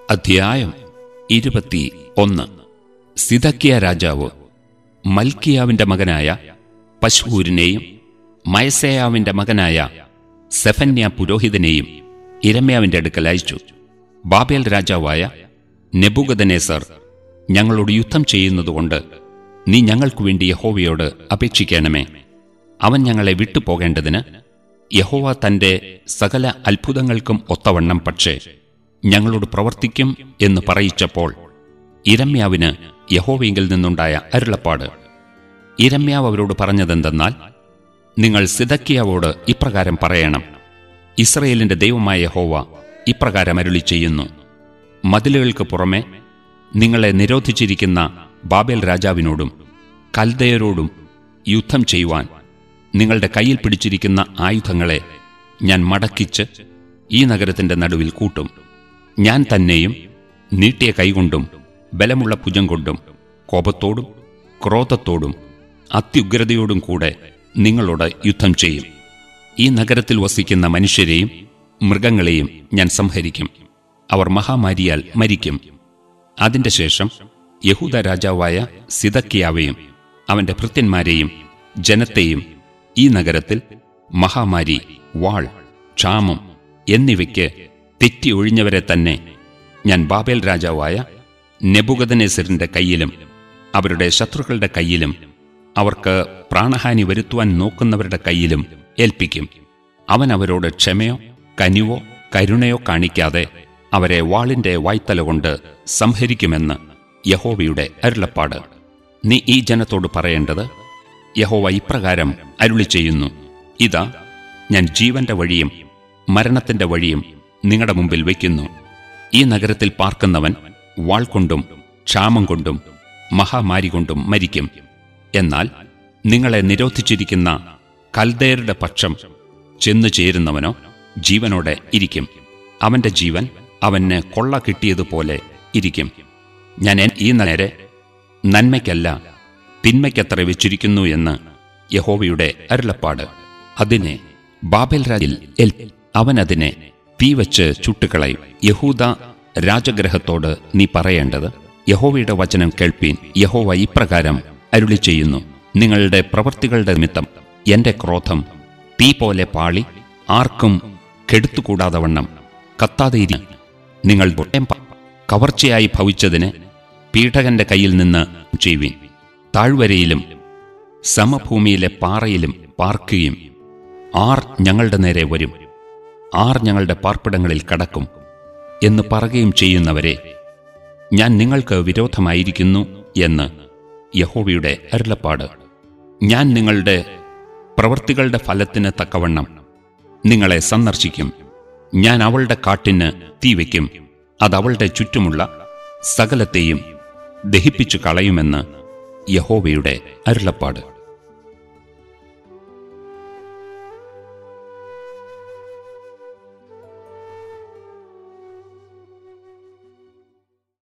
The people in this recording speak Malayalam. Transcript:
അധ്യായം ഇരുപത്തി ഒന്ന് സിതക്കിയ രാജാവ് മൽക്കിയാവിന്റെ മകനായ പശ്ഹൂരിനെയും മയസേയാവിന്റെ മകനായ സെഫന്യ പുരോഹിതനെയും ഇരമ്യാവിന്റെ അടുക്കൽ അയച്ചു ബാബേൽ രാജാവായ നെബുഗദനേസർ ഞങ്ങളോട് യുദ്ധം ചെയ്യുന്നതുകൊണ്ട് നീ ഞങ്ങൾക്കു വേണ്ടി യഹോവയോട് അപേക്ഷിക്കണമേ അവൻ ഞങ്ങളെ വിട്ടുപോകേണ്ടതിന് യഹോവ തന്റെ സകല അത്ഭുതങ്ങൾക്കും ഒത്തവണ്ണം പക്ഷേ ഞങ്ങളോട് പ്രവർത്തിക്കും എന്ന് പറയിച്ചപ്പോൾ ഇരമ്യാവിന് യഹോവയെങ്കിൽ നിന്നുണ്ടായ അരുളപ്പാട് ഇരമ്യാവ് അവരോട് പറഞ്ഞതെന്തെന്നാൽ നിങ്ങൾ സിതക്കിയാവോട് ഇപ്രകാരം പറയണം ഇസ്രയേലിന്റെ ദൈവമായ യഹോവ ഇപ്രകാരം അരുളി ചെയ്യുന്നു മതിലുകൾക്ക് പുറമെ നിങ്ങളെ നിരോധിച്ചിരിക്കുന്ന ബാബേൽ രാജാവിനോടും കൽദയരോടും യുദ്ധം ചെയ്യുവാൻ നിങ്ങളുടെ കയ്യിൽ പിടിച്ചിരിക്കുന്ന ആയുധങ്ങളെ ഞാൻ മടക്കിച്ച് ഈ നഗരത്തിന്റെ നടുവിൽ കൂട്ടും ഞാൻ തന്നെയും നീട്ടിയ കൈകൊണ്ടും ബലമുള്ള ഭുജം കൊണ്ടും കോപത്തോടും ക്രോധത്തോടും അത്യുഗ്രതയോടും കൂടെ നിങ്ങളോട് യുദ്ധം ചെയ്യും ഈ നഗരത്തിൽ വസിക്കുന്ന മനുഷ്യരെയും മൃഗങ്ങളെയും ഞാൻ സംഹരിക്കും അവർ മഹാമാരിയാൽ മരിക്കും അതിന്റെ ശേഷം യഹൂദ രാജാവായ സിതക്കിയാവെയും അവന്റെ ഭൃത്യന്മാരെയും ജനത്തെയും ഈ നഗരത്തിൽ മഹാമാരി വാൾ ക്ഷാമം എന്നിവയ്ക്ക് തെറ്റി ഒഴിഞ്ഞവരെ തന്നെ ഞാൻ ബാബേൽ രാജാവായ നെബുഗദനേസറിന്റെ കയ്യിലും അവരുടെ ശത്രുക്കളുടെ കയ്യിലും അവർക്ക് പ്രാണഹാനി വരുത്തുവാൻ നോക്കുന്നവരുടെ കയ്യിലും ഏൽപ്പിക്കും അവൻ അവരോട് ക്ഷമയോ കനിവോ കരുണയോ കാണിക്കാതെ അവരെ വാളിന്റെ വായ്ത്തല കൊണ്ട് സംഹരിക്കുമെന്ന് യഹോവയുടെ അരുളപ്പാട് നീ ഈ ജനത്തോട് പറയേണ്ടത് യഹോവ ഇപ്രകാരം അരുളി ചെയ്യുന്നു ഇതാ ഞാൻ ജീവന്റെ വഴിയും മരണത്തിന്റെ വഴിയും നിങ്ങളുടെ മുമ്പിൽ വയ്ക്കുന്നു ഈ നഗരത്തിൽ പാർക്കുന്നവൻ വാൾ കൊണ്ടും ക്ഷാമം കൊണ്ടും മഹാമാരി കൊണ്ടും മരിക്കും എന്നാൽ നിങ്ങളെ നിരോധിച്ചിരിക്കുന്ന കൽദയരുടെ പക്ഷം ചെന്നു ചേരുന്നവനോ ജീവനോടെ ഇരിക്കും അവന്റെ ജീവൻ അവന് കൊള്ള കിട്ടിയതുപോലെ ഇരിക്കും ഞാൻ എൻ- ഈ നേരെ നന്മയ്ക്കല്ല തിന്മയ്ക്കത്ര വെച്ചിരിക്കുന്നു എന്ന് യഹോവയുടെ അരുളപ്പാട് അതിനെ ബാബേൽ രാജിൽ ഏൽ അവൻ അതിനെ തീ വച്ച് ചുട്ടുകളയും യഹൂദ രാജഗ്രഹത്തോട് നീ പറയേണ്ടത് യഹോവയുടെ വചനം കേൾപ്പീൻ യഹോവ ഇപ്രകാരം അരുളി ചെയ്യുന്നു നിങ്ങളുടെ പ്രവൃത്തികളുടെ നിമിത്തം എന്റെ ക്രോധം തീ പോലെ പാളി ആർക്കും കെടുത്തുകൂടാതെ വണ്ണം കത്താതെ ഇരി നിങ്ങൾ ഭയം പ- കവർച്ചയായി ഭവിച്ചതിന് പീഠകന്റെ കയ്യിൽ നിന്ന് ചെയ്യുവീൻ താഴ്വരയിലും സമഭൂമിയിലെ പാറയിലും പാർക്കുകയും ആർ ഞങ്ങളുടെ നേരെ വരും ആർ ഞങ്ങളുടെ പാർപ്പിടങ്ങളിൽ കടക്കും എന്ന് പറയുകയും ചെയ്യുന്നവരെ ഞാൻ നിങ്ങൾക്ക് വിരോധമായിരിക്കുന്നു എന്ന് യഹോവയുടെ അരുളപ്പാട് ഞാൻ നിങ്ങളുടെ പ്രവൃത്തികളുടെ ഫലത്തിന് തക്കവണ്ണം നിങ്ങളെ സന്ദർശിക്കും ഞാൻ അവളുടെ കാട്ടിന് തീ വയ്ക്കും അത് അവളുടെ ചുറ്റുമുള്ള സകലത്തെയും ദഹിപ്പിച്ചു കളയുമെന്ന് യഹോവയുടെ അരുളപ്പാട്